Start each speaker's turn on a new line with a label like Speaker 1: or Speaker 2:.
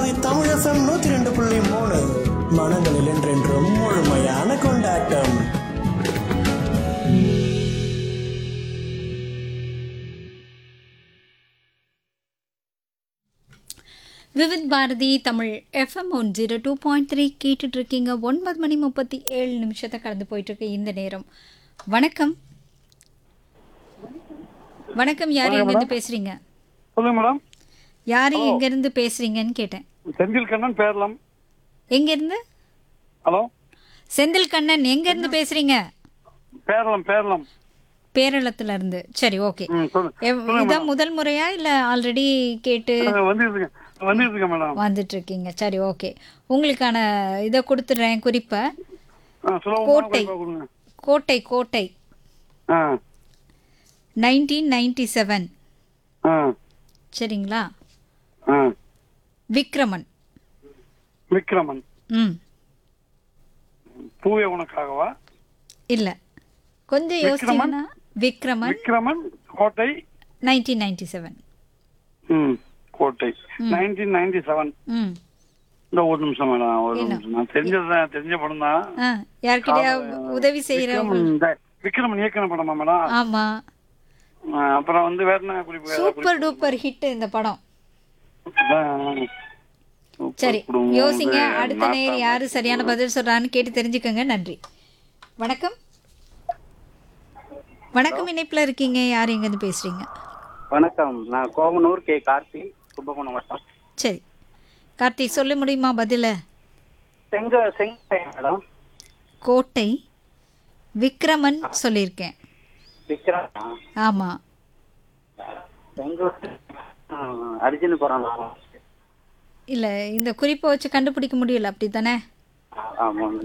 Speaker 1: Vividh Tamil FM நூத்தி ரெண்டு புள்ளி மூணு மனங்களில் என்றென்றும் முழுமையான கொண்டாட்டம்
Speaker 2: Vividh Bharati Tamil FM one zero two point three கேட்டுட்டு இருக்கீங்க ஒன்பது மணி முப்பத்தி ஏழு நிமிஷத்தை கடந்து போயிட்டு இருக்கு இந்த நேரம் வணக்கம் வணக்கம் யார் எங்கேருந்து பேசுறீங்க
Speaker 3: சொல்லுங்க மேடம்
Speaker 2: யார் எங்கேருந்து பேசுறீங்கன்னு கேட்டேன்
Speaker 3: செந்தில் கண்ணன் பேரலாம்
Speaker 2: எங்கேருந்து
Speaker 3: ஹலோ
Speaker 2: செந்தில் கண்ணன் எங்கேருந்து பேசுறீங்க
Speaker 3: பேரலாம் பேரலாம்
Speaker 2: பேரளத்துல இருந்து சரி ஓகே
Speaker 3: ம் சொல்லு
Speaker 2: இதான் முதல் முறையா இல்லை ஆல்ரெடி கேட்டு
Speaker 3: வந்துட்டு இருக்கேன் வந்துட்டு இருக்கேன் மேடம்
Speaker 2: வந்துட்டு இருக்கீங்க சரி ஓகே உங்களுக்கான இதை கொடுத்துட்றேன் குறிப்பை
Speaker 3: ஆ சொல்லுங்க
Speaker 2: கோட்டை.
Speaker 3: கொடுங்க
Speaker 2: கோட்டை கோட்டை
Speaker 3: ah
Speaker 2: nineteen ninety seven
Speaker 3: ah
Speaker 2: சரிங்களா
Speaker 3: ஆ
Speaker 2: விக்ரமன்
Speaker 3: விக்ரமன்
Speaker 2: ம்
Speaker 3: பூவே உனக்காகவா
Speaker 2: இல்லை கொஞ்சம் யோசிச்சீங்கன்னா விக்ரமன்
Speaker 3: விக்ரமன் கோட்டை
Speaker 2: நைன்டீன் நைன்டி செவன்
Speaker 3: ம் கோட்டை நைன்டீன் நைன்டி செவன்
Speaker 2: ம்
Speaker 3: இந்த ஒரு நிமிஷம் மேடம் ஒரு நிமிஷம் நான் தெரிஞ்சதுதான் தெரிஞ்ச படம் தான்
Speaker 2: ஆ யார்கிட்டயா உதவி செய்கிறவங்க
Speaker 3: விக்ரமன் இந்த விக்ரமன் இயக்கின படமா மேடம்
Speaker 2: ஆமாம்
Speaker 3: ஆ, அப்புறம் வந்து வேற என்ன குறிப்பு வேற
Speaker 2: சூப்பர் டூப்பர் ஹிட் இந்த படம்
Speaker 3: அதான்.
Speaker 2: சரி
Speaker 3: குடும்பம்
Speaker 2: யோசிங்க
Speaker 3: வந்து
Speaker 2: அடுத்த நேர்
Speaker 3: நாட்டாம.
Speaker 2: யாரு சரியான பதில் சொல்றான்னு கேட்டு தெரிஞ்சுக்கோங்க நன்றி வணக்கம் வணக்கம் இணைப்புல இருக்கீங்க யார் எங்கேருந்து பேசுறீங்க
Speaker 4: வணக்கம் நான் கோவனூர் கே கார்த்தி கும்பகோணம் வட்டம்
Speaker 2: சரி கார்த்தி சொல்ல முடியுமா பதில
Speaker 4: செங்க செங்கை மேடம்
Speaker 2: கோட்டை விக்ரமன் சொல்லியிருக்கேன்
Speaker 4: விக்ரம்
Speaker 2: ஆமா
Speaker 4: செங்கோட்டை அர்ஜுன் படம்
Speaker 2: இல்ல இந்த குறிப்பை வச்சு கண்டுபிடிக்க முடியல அப்படி தானே
Speaker 4: ஆமாம்